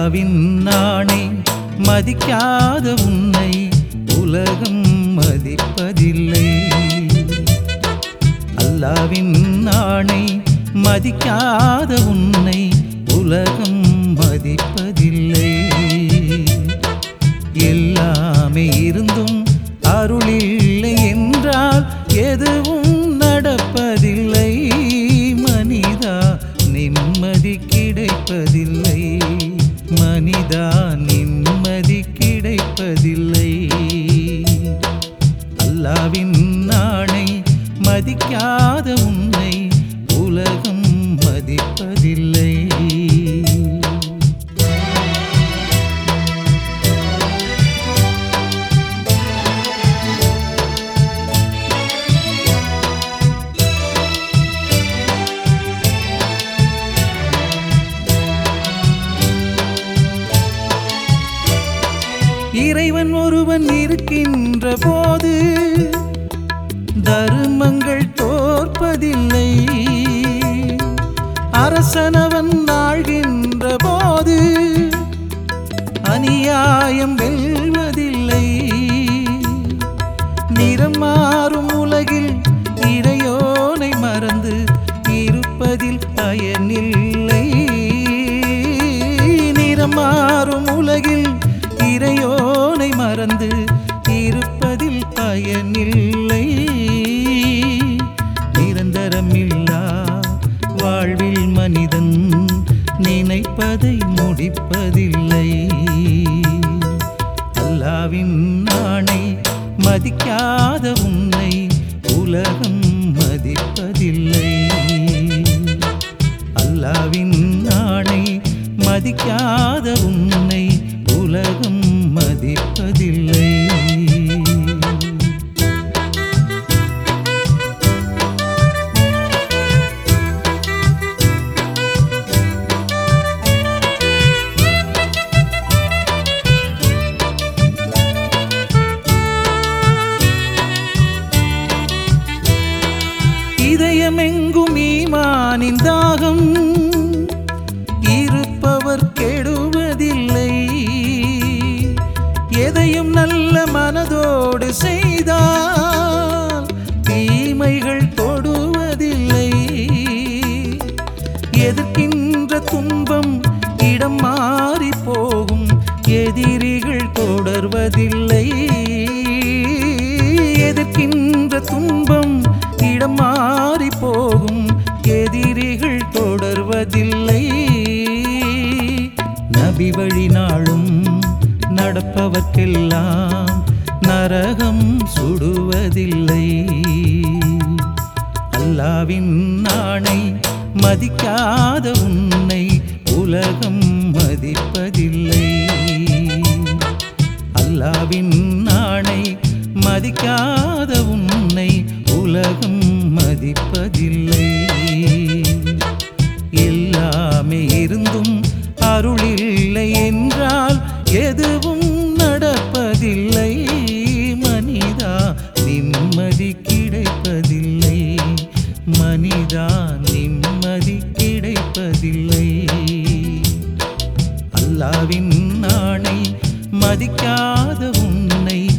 அல்லாவின் நாணை மதிக்காத உன்னை உலகம் மதிப்பதில்லை அல்லாவின் நாணை மதிக்காத உன்னை உலகம் மதிப்பதில்லை எல்லாமே இருந்தும் அருளில்லை என்றால் எதுவும் நடப்பதில்லை மனிதா நிம்மதி கிடைப்பதில்லை மனிதா நிம்மதி கிடைப்பதில்லை அல்லாவின் நாணை மதிக்காத உன்னை உலகம் மதிப்பதில்லை இறைவன் ஒருவன் இருக்கின்ற போது தர்மங்கள் தோற்பதில்லை அரசனவன் ஆழ்கின்ற போது அநியாயம் வெல்வதில்லை நிறம் மாறும் உலகில் இறையோனை மறந்து இருப்பதில் பயனில்லை நிறம் மாறும் உலகில் இறையோனை மறந்து இருப்பதில் பயனில்லை நிரந்தரமில்லா வாழ்வில் மனிதன் நினைப்பதை முடிப்பதில்லை அல்லாவின் நாணை மதிக்காத உன்னை உலகம் மதிப்பதில்லை அல்லாவின் நாணை மதிக்காத உன்னை உலகம் மதிப்பதில்லை இதயமெங்கும் ஈமானின் தாகம் இருப்பவர் கெடுவதில்லை எதையும் நல்ல மனதோடு செய்தால் தீமைகள் தொடுவதில்லை எதிர்க்கின்ற துன்பம் இடம் மாறி போகும் எதிரிகள் தொடர்வதில்லை எதிர்க்கின்ற துன்பம் இடம் மாறி போகும் எதிரிகள் தொடர்வதில்லை நபி வழி நாளும் நடப்பவர்க்கெல்லாம் நரகம் சுடுவதில்லை அல்லாவின் நாணை மதிக்காத உன்னை உலகம் மதிப்பதில்லை அல்லாவின் நாணை மதிக்காத உன்னை உலகம் மதிப்பதில்லை எல்லாமே இருந்தும் அருளில்லை என்றால் எதுவும் நடப்பதில்லை மனிதா நிம்மதி கிடைப்பதில்லை மனிதா நிம்மதி கிடைப்பதில்லை அல்லாவின் நாணை மதிக்காத உன்னை